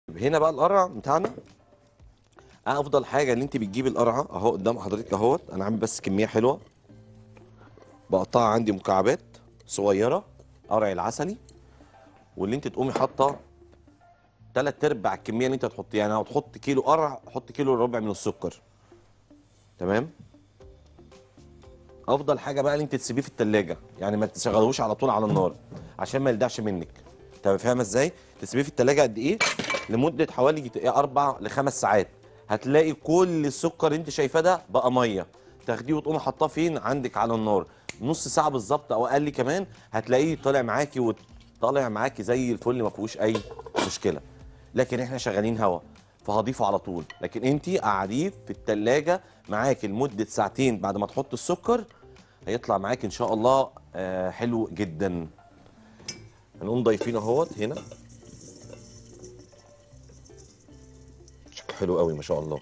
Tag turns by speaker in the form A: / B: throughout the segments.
A: هنا بقى القرع بتاعنا افضل حاجه ان انت بتجيبي القرعه اهو قدام حضرتك اهوت انا عامل بس كميه حلوه بقطعها عندي مكعبات صغيره قرع العسلي واللي انت تقومي حاطه تلات ارباع الكميه اللي انت هتحطيها يعني لو تحط كيلو قرع حط كيلو ربع من السكر تمام افضل حاجه بقى ان انت تسيبيه في التلاجة يعني ما تشغلوش على طول على النار عشان ما يلدعش منك تمام فاهمه ازاي تسيبيه في التلاجة قد ايه لمده حوالي جت- اربع لخمس ساعات هتلاقي كل السكر اللي انت شايفاه ده بقى ميه تاخديه وتقومي حاطاه فين عندك على النار نص ساعه بالظبط او اقل كمان هتلاقيه طالع معاكي وطالع معاكي زي الفل ما فيهوش اي مشكله لكن احنا شغالين هوا فهضيفه على طول لكن انت قعديه في التلاجة معاكي لمده ساعتين بعد ما تحط السكر هيطلع معاك ان شاء الله آه حلو جدا هنقوم ضايفين اهوت هنا شكله حلو قوي ما شاء الله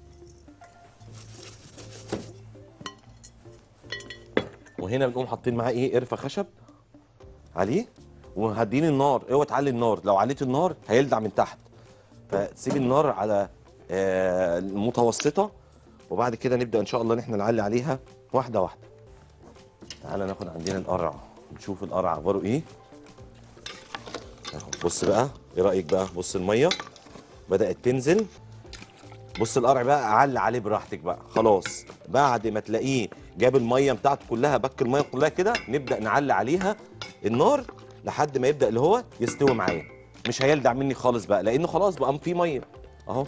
A: وهنا بنقوم حاطين معاه ايه قرفه خشب عليه وهدين النار اوعى تعلي النار لو عليت النار هيلدع من تحت فتسيب النار على آه، المتوسطه وبعد كده نبدا ان شاء الله ان احنا نعلي عليها واحده واحده تعالى ناخد عندنا القرع نشوف القرع اخباره ايه أهو، بص بقى ايه رايك بقى بص الميه بدات تنزل بص القرع بقى علي عليه براحتك بقى خلاص بعد ما تلاقيه جاب الميه بتاعته كلها بك الميه كلها كده نبدا نعلي عليها النار لحد ما يبدا اللي هو يستوي معايا مش هيلدع مني خالص بقى لانه خلاص بقى فيه ميه اهو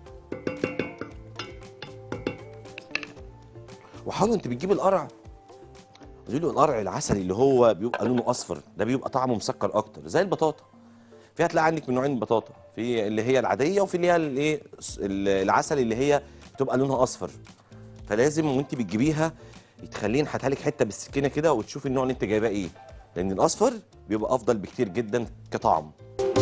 A: وحاولوا انت بتجيب القرع قولوا له القرع العسلي اللي هو بيبقى لونه اصفر ده بيبقى طعمه مسكر اكتر زي البطاطا في هتلاقي عندك من نوعين البطاطا في اللي هي العاديه وفي اللي هي الايه العسلي اللي هي بتبقى لونها اصفر فلازم وانت بتجيبيها تخليه نحتها لك حته بالسكينه كده وتشوفي النوع اللي انت جايباه ايه لان الاصفر بيبقى افضل بكتير جدا كطعم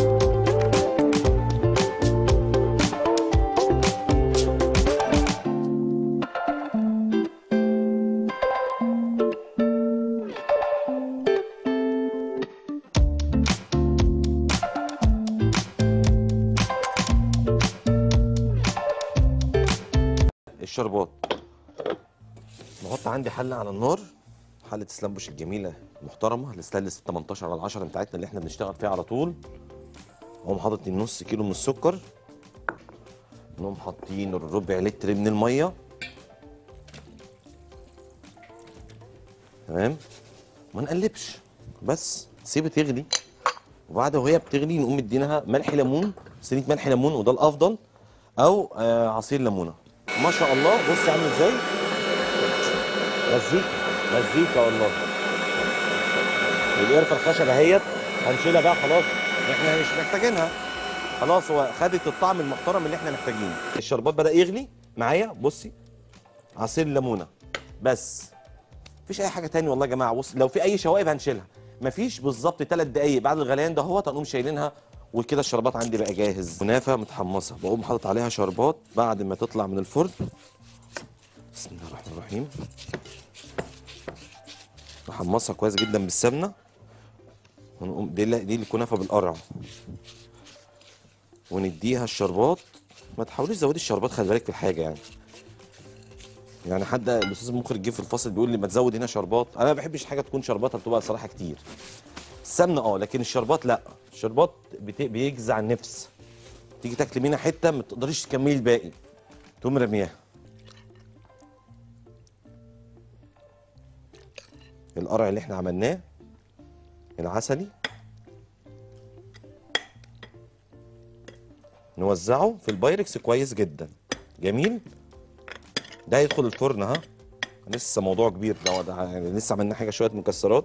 A: الشربات بحط عندي حله على النار حله سلامبوش الجميله المحترمه الستانلس 18 على 10 بتاعتنا اللي احنا بنشتغل فيها على طول اقوم حاطط النص كيلو من السكر نقوم حاطين الربع لتر من الميه تمام ما نقلبش بس سيبها تغلي وبعد وهي بتغلي نقوم مدينها ملح ليمون صينيه ملح ليمون وده الافضل او آه عصير ليمونه ما شاء الله بص عامل ازاي مزيكا مزيكا والله والقرفه الخشب اهيت هنشيلها بقى خلاص احنا مش محتاجينها خلاص هو خدت الطعم المحترم اللي احنا محتاجينه الشربات بدا يغلي معايا بصي عصير الليمونه بس مفيش اي حاجه تاني والله يا جماعه بص لو في اي شوائب هنشيلها مفيش بالظبط ثلاث دقايق بعد الغليان ده اهوت هنقوم شايلينها وكده الشربات عندي بقى جاهز كنافه متحمصه بقوم حاطط عليها شربات بعد ما تطلع من الفرن بسم الله الرحمن الرحيم نحمصها كويس جدا بالسمنه ونقوم دي دي الكنافه بالقرع ونديها الشربات ما تحاوليش تزودي الشربات خلي بالك في الحاجه يعني يعني حد الاستاذ المخرج جه في الفصل بيقول لي ما تزود هنا شربات انا ما بحبش حاجه تكون شرباتها بتبقى صراحه كتير السمنه اه لكن الشربات لا الشربات بت- بيجزع النفس تيجي تاكلي منها حته ما تقدريش تكملي الباقي تقوم رمياها القرع اللي احنا عملناه العسلي نوزعه في البايركس كويس جدا جميل ده هيدخل الفرن ها لسه موضوع كبير ده, ده يعني لسه عملنا حاجه شويه مكسرات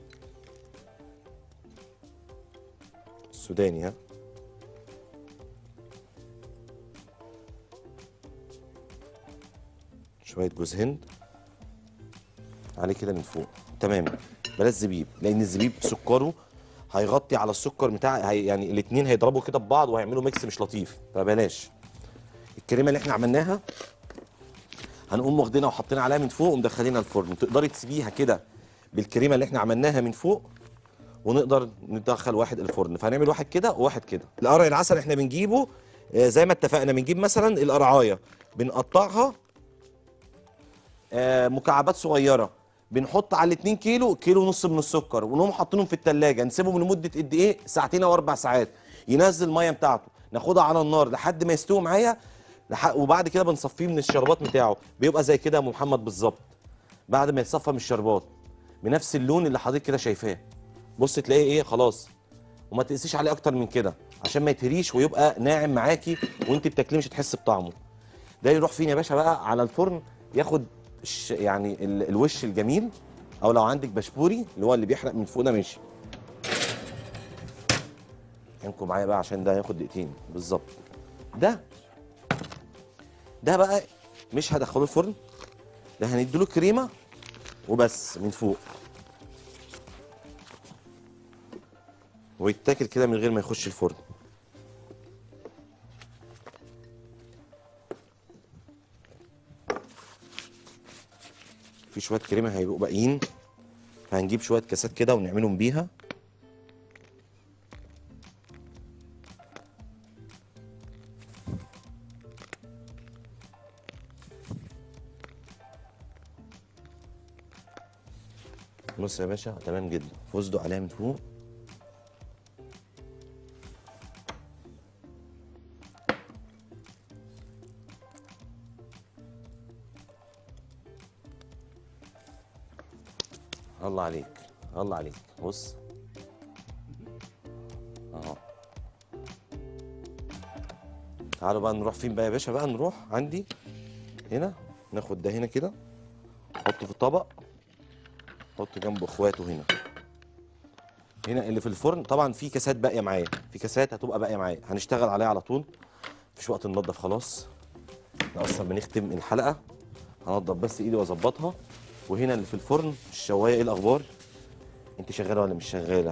A: السوداني ها شويه جوز هند عليه كده من فوق تمام بلاش زبيب لان الزبيب سكره هيغطي على السكر بتاع هي يعني الاثنين هيضربوا كده ببعض وهيعملوا ميكس مش لطيف فبلاش الكريمه اللي احنا عملناها هنقوم واخدينها وحاطينها عليها من فوق ومدخلينها الفرن تقدري تسيبيها كده بالكريمه اللي احنا عملناها من فوق ونقدر ندخل واحد الفرن فهنعمل واحد كده وواحد كده القرع العسل احنا بنجيبه آه، زي ما اتفقنا بنجيب مثلا القرعايه بنقطعها آه، مكعبات صغيره بنحط على 2 كيلو كيلو ونص من السكر ونقوم حاطينهم في التلاجة نسيبهم لمده قد ايه ساعتين او اربع ساعات ينزل الميه بتاعته ناخدها على النار لحد ما يستوي معايا لح- وبعد كده بنصفيه من الشربات بتاعه بيبقى زي كده يا أم محمد بالظبط بعد ما يتصفى من الشربات بنفس اللون اللي حضرتك كده شايفاه بص تلاقيه ايه خلاص وما تقسيش عليه اكتر من كده عشان ما يتهريش ويبقى ناعم معاكي وانت بتاكليه مش هتحس بطعمه ده يروح فين يا باشا بقى على الفرن ياخد الش- يعني ال- الوش الجميل او لو عندك بشبوري اللي هو اللي بيحرق من فوق ده ماشي عينكم معايا بقى عشان ده هياخد دقيقتين بالظبط ده ده بقى مش هدخله الفرن ده هنديله كريمه وبس من فوق ويتاكل كده من غير ما يخش الفرن في شويه كريمه هيبقوا باقيين فهنجيب شويه كاسات كده ونعملهم بيها بص يا باشا تمام جدا فستق عليها من فوق الله عليك الله عليك بص اهو تعالوا بقى نروح فين بقى يا باشا بقى نروح عندي هنا ناخد ده هنا كده نحطه في الطبق نحط جنبه اخواته هنا هنا اللي في الفرن طبعا في كاسات باقيه معايا في كاسات هتبقى باقيه معايا هنشتغل عليها على طول مفيش وقت ننضف خلاص احنا اصلا بنختم الحلقه هنضف بس ايدي واظبطها وهنا اللي في الفرن الشوايه ايه الاخبار انت شغاله ولا مش شغاله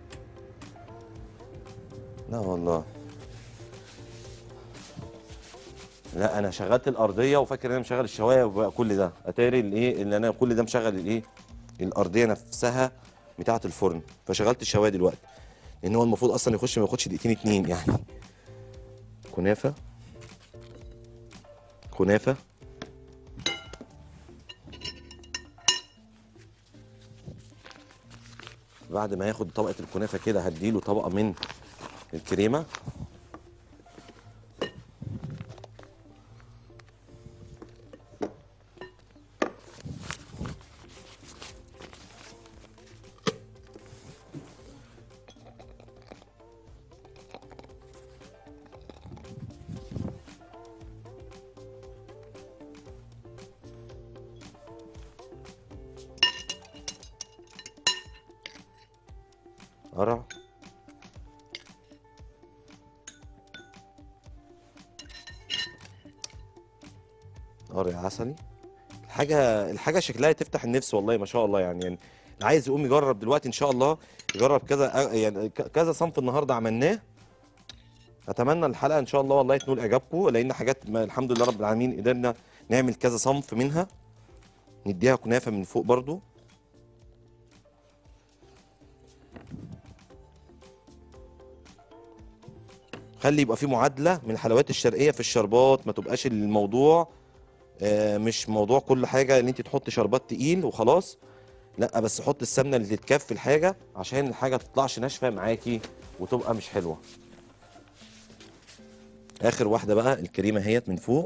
A: لا والله لا انا شغلت الارضيه وفاكر ان انا مشغل الشوايه وبقى كل ده اتاري الايه اللي انا كل ده مشغل الايه الارضيه نفسها بتاعه الفرن فشغلت الشوايه دلوقتي لان هو المفروض اصلا يخش ما ياخدش دقيقتين اتنين يعني كنافه كنافه بعد ما ياخد طبقه الكنافه كده هديله طبقه من الكريمه قرع قرع عسلي الحاجه الحاجه شكلها تفتح النفس والله ما شاء الله يعني يعني اللي عايز يقوم يجرب دلوقتي ان شاء الله يجرب كذا يعني ك- كذا صنف النهارده عملناه اتمنى الحلقه ان شاء الله والله تنول اعجابكم لان حاجات ما الحمد لله رب العالمين قدرنا نعمل كذا صنف منها نديها كنافه من فوق برضو خلي يبقى في معادله من الحلويات الشرقيه في الشربات ما تبقاش الموضوع آه، مش موضوع كل حاجه ان انت تحط شربات تقيل وخلاص لا بس حط السمنه اللي تكفي الحاجه عشان الحاجه تطلعش ناشفه معاكي وتبقى مش حلوه اخر واحده بقى الكريمه اهيت من فوق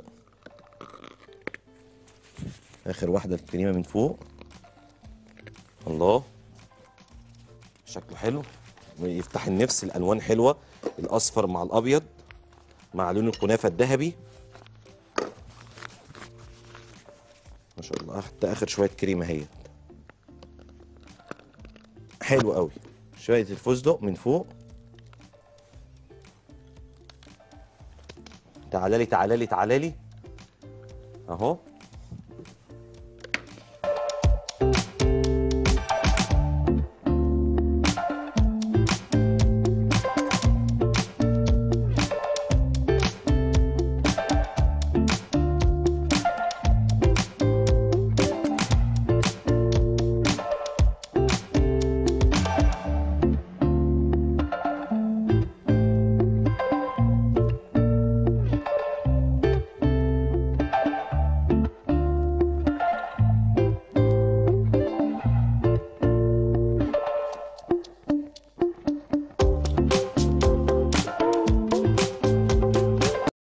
A: اخر واحده الكريمه من فوق الله شكله حلو يفتح النفس الالوان حلوه الاصفر مع الابيض مع لون الكنافه الذهبي ما شاء الله حتى اخر شويه كريمه اهيت حلو قوي شويه الفستق من فوق تعالى لي تعالى لي تعالى لي اهو